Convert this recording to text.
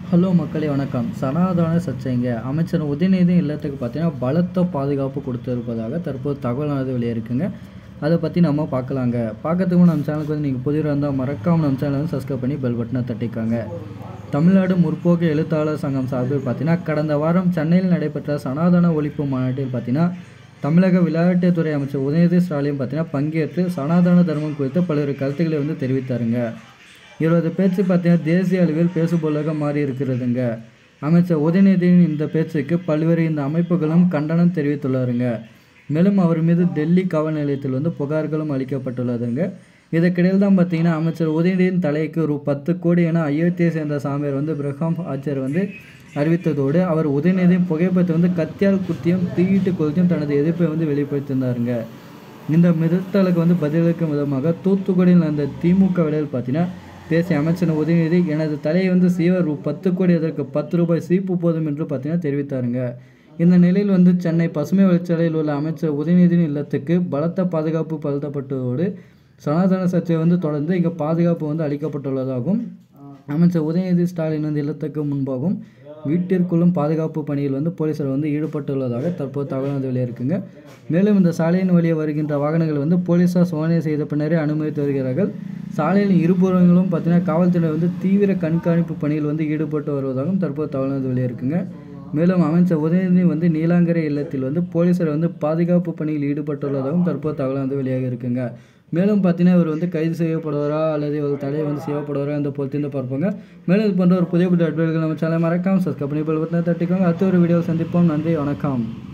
hello மக்களே வணக்கம் சனாதன சர்ச்சைங்க அமைச்சர் உதயநிதி இல்லத்துக்கு பார்த்தீங்கன்னா பலத்த பாதுகாப்பு கொடுத்திருப்பதாக தற்போது தகவலானது வெளியிருக்குங்க அதை பற்றி நம்ம பார்க்கலாங்க பார்க்கறதுக்கு முன்னாடி நம்ம சேனலுக்கு வந்து நீங்கள் புதிய இருந்தால் மறக்காமல் நம்ம சேனலை வந்து சப்ஸ்கிரைப் பண்ணி பெல் பட்டனை தட்டிக்காங்க தமிழ்நாடு முற்போக்கு எழுத்தாளர் சங்கம் சார்பில் பார்த்தீங்கன்னா கடந்த வாரம் சென்னையில் நடைபெற்ற சனாதன ஒழிப்பு மாநாட்டில் பார்த்தீங்கன்னா தமிழக விளையாட்டுத்துறை அமைச்சர் உதயநிதி ஸ்டாலின் பார்த்தீங்கன்னா பங்கேற்று சனாதன தர்மம் குறித்து பல்வேறு கருத்துக்களை வந்து தெரிவித்தாருங்க இவரது பேச்சு பார்த்தீங்கன்னா தேசிய அளவில் பேசுபொருளாக மாறி இருக்கிறதுங்க அமைச்சர் உதயநிதியின் இந்த பேச்சுக்கு பல்வேறு இந்த அமைப்புகளும் கண்டனம் தெரிவித்துள்ளாருங்க மேலும் அவர் மீது டெல்லி காவல் நிலையத்தில் வந்து புகார்களும் அளிக்கப்பட்டுள்ளதுங்க இதற்கிடையில் தான் பார்த்தீங்கன்னா அமைச்சர் உதயநிதியின் தலைக்கு ரூ பத்து கோடி என அயோத்தியை சேர்ந்த சாமியார் வந்து பிரகாம் ஆச்சர் வந்து அறிவித்ததோடு அவர் உதயநிதியின் புகைப்படத்தை வந்து கத்தியால் குத்தியும் தீயிட்டு கொளுத்தியும் தனது எதிர்ப்பை வந்து வெளிப்படுத்தியிருந்தாருங்க இந்த மிரட்டலுக்கு வந்து பதிலளிக்கும் விதமாக தூத்துக்குடியில் நடந்த திமுக விலையில் பார்த்தீங்கன்னா பேசிய அமைச்சர் உதயநிதி எனது தலையை வந்து சீவ ரூ பத்து கோடி அதற்கு பத்து ரூபாய் சீப்பு போதும் என்று பார்த்தீங்கன்னா தெரிவித்தாருங்க இந்த நிலையில் வந்து சென்னை பசுமை வழிச்சாலையில் உள்ள அமைச்சர் உதயநிதியின் இல்லத்துக்கு பலத்த பாதுகாப்பு படுத்தப்பட்டதோடு சனாதன சர்ச்சை வந்து தொடர்ந்து இங்கே பாதுகாப்பு வந்து அளிக்கப்பட்டுள்ளதாகவும் அமைச்சர் உதயநிதி ஸ்டாலின் வந்து இல்லத்துக்கு முன்பாகவும் வீட்டிற்குள்ளும் பாதுகாப்பு பணியில் வந்து போலீசார் வந்து ஈடுபட்டுள்ளதாக தற்போது தகவல் வந்து வெளியிருக்குங்க மேலும் இந்த சாலையின் வழியே வருகின்ற வாகனங்கள் வந்து போலீசார் சோதனை செய்த பின்னரே அனுமதித்து வருகிறார்கள் சாலையில் இருபுறங்களும் பார்த்தீங்கன்னா காவல்துறை வந்து தீவிர கண்காணிப்பு பணியில் வந்து ஈடுபட்டு வருவதாகவும் தற்போது தகவல் வந்து வெளியிருக்குங்க மேலும் அமைச்சர் உதயநிதி வந்து நீலாங்கரை இல்லத்தில் வந்து போலீசார் வந்து பாதுகாப்பு பணியில் ஈடுபட்டுள்ளதாகவும் தற்போது தகவல் வந்து வெளியாக இருக்குங்க மேலும் பார்த்தீங்கன்னா இவர் வந்து கைது செய்யப்படுவாரா அல்லது இவர் தடை வந்து செய்யப்படுவாரா இந்த பொறுத்திருந்து பார்ப்பாங்க மேலும் இது போன்ற ஒரு புதிய புதிய அட்வைகள் நம்ம சேனல் மறக்காமல் சப்ஸ்கிரைப் பண்ணி பெல் பட்டனை தட்டிக்கோங்க அடுத்த ஒரு வீடியோ சந்திப்போம் நன்றி வணக்கம்